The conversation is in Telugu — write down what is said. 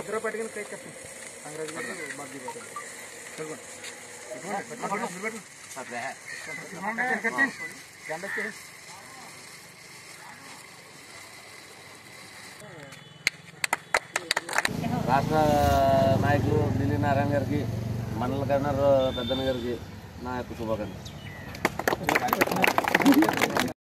ఇద్దరు పట్టుకుని కై చెప్పండి అంగరాజు గారు బాబీ గారు రాష్ట్ర నాయకులు ఢిల్లీ నారాయణ గారికి మండల కన్వీనర్ పెద్దన్న గారికి నా యొక్క శుభాకాంక్షలు